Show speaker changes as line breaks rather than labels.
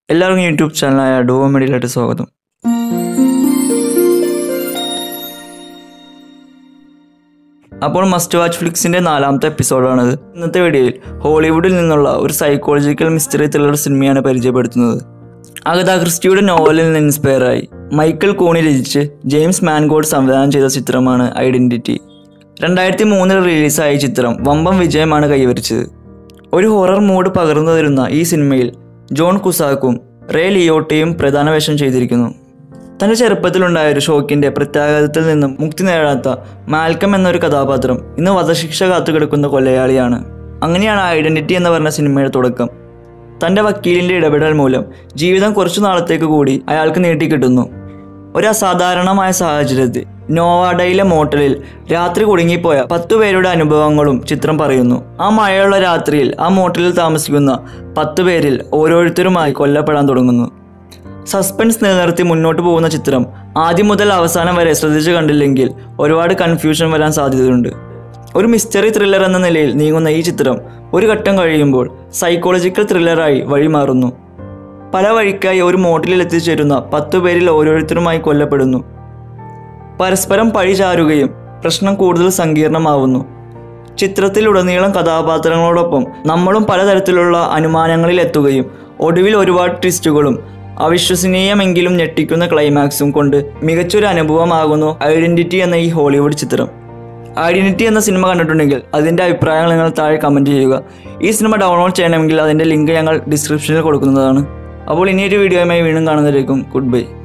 എല്ലാവർക്കും യൂട്യൂബ് ചാനലായ ഡോവ മീഡിയയിലായിട്ട് സ്വാഗതം അപ്പോൾ മസ്റ്റ് വാച്ച് ഫ്ലിക്സിൻ്റെ നാലാമത്തെ എപ്പിസോഡാണിത് ഇന്നത്തെ വീഡിയോയിൽ ഹോളിവുഡിൽ നിന്നുള്ള ഒരു സൈക്കോളജിക്കൽ മിസ്റ്ററി ത്രില്ലർ സിനിമയാണ് പരിചയപ്പെടുത്തുന്നത് അഗത ക്രിസ്റ്റിയുടെ നോവലിൽ നിന്ന് ഇൻസ്പയറായി മൈക്കിൾ കോണി രചിച്ച് ജെയിംസ് മാൻഗോഡ് സംവിധാനം ചെയ്ത ചിത്രമാണ് ഐഡൻറ്റിറ്റി രണ്ടായിരത്തി മൂന്നിൽ റിലീസായ ഈ ചിത്രം വമ്പം വിജയമാണ് കൈവരിച്ചത് ഒരു ഹൊറർ മൂഡ് പകർന്നു തരുന്ന ഈ സിനിമയിൽ ജോൺ കുസാക്കും റേ ലിയോട്ടയും പ്രധാന വേഷം ചെയ്തിരിക്കുന്നു തൻ്റെ ചെറുപ്പത്തിലുണ്ടായ ഒരു ഷോക്കിൻ്റെ പ്രത്യാഘാതത്തിൽ നിന്നും മുക്തി നേടാത്ത മാൽക്കം എന്നൊരു കഥാപാത്രം ഇന്ന് വധശിക്ഷ കാത്തുകിടക്കുന്ന കൊലയാളിയാണ് അങ്ങനെയാണ് ഐഡൻറ്റിറ്റി എന്ന് പറഞ്ഞ സിനിമയുടെ തുടക്കം തൻ്റെ വക്കീലിൻ്റെ ഇടപെടൽ മൂലം ജീവിതം കുറച്ചു നാളത്തേക്ക് കൂടി അയാൾക്ക് നീട്ടിക്കിട്ടുന്നു ഒരു അസാധാരണമായ സാഹചര്യത്തിൽ നോവാഡയിലെ മോട്ടലിൽ രാത്രി കുടുങ്ങിപ്പോയ പത്തു പേരുടെ അനുഭവങ്ങളും ചിത്രം പറയുന്നു ആ മഴയുള്ള രാത്രിയിൽ ആ മോട്ടലിൽ താമസിക്കുന്ന പത്തു പേരിൽ ഓരോരുത്തരുമായി കൊല്ലപ്പെടാൻ തുടങ്ങുന്നു സസ്പെൻസ് നിലനിർത്തി മുന്നോട്ട് പോകുന്ന ചിത്രം ആദ്യം മുതൽ അവസാനം വരെ ശ്രദ്ധിച്ചു കണ്ടില്ലെങ്കിൽ ഒരുപാട് കൺഫ്യൂഷൻ വരാൻ സാധ്യതയുണ്ട് ഒരു മിസ്റ്ററി ത്രില്ലർ എന്ന നിലയിൽ നീങ്ങുന്ന ഈ ചിത്രം ഒരു ഘട്ടം കഴിയുമ്പോൾ സൈക്കോളജിക്കൽ ത്രില്ലറായി വഴിമാറുന്നു പല വഴിക്കായി ഒരു മോട്ടിലിൽ എത്തിച്ചേരുന്ന പത്തു പേരിൽ ഓരോരുത്തരുമായി കൊല്ലപ്പെടുന്നു പരസ്പരം പഴി ചാരുകയും പ്രശ്നം കൂടുതൽ സങ്കീർണമാവുന്നു ചിത്രത്തിലുടനീളം കഥാപാത്രങ്ങളോടൊപ്പം നമ്മളും പലതരത്തിലുള്ള അനുമാനങ്ങളിൽ എത്തുകയും ഒടുവിൽ ഒരുപാട് ട്വിസ്റ്റുകളും അവിശ്വസനീയമെങ്കിലും ഞെട്ടിക്കുന്ന ക്ലൈമാക്സും കൊണ്ട് മികച്ചൊരു അനുഭവമാകുന്നു ഐഡന്റിറ്റി എന്ന ഈ ഹോളിവുഡ് ചിത്രം ഐഡന്റിറ്റി എന്ന സിനിമ കണ്ടിട്ടുണ്ടെങ്കിൽ അതിൻ്റെ അഭിപ്രായങ്ങൾ നിങ്ങൾ താഴെ കമൻറ്റ് ചെയ്യുക ഈ സിനിമ ഡൗൺലോഡ് ചെയ്യണമെങ്കിൽ അതിൻ്റെ ലിങ്ക് ഞങ്ങൾ ഡിസ്ക്രിപ്ഷനിൽ കൊടുക്കുന്നതാണ് അപ്പോൾ ഇനിയൊരു വീഡിയോയുമായി വീണ്ടും കാണുന്നതായിരിക്കും ഗുഡ് ബൈ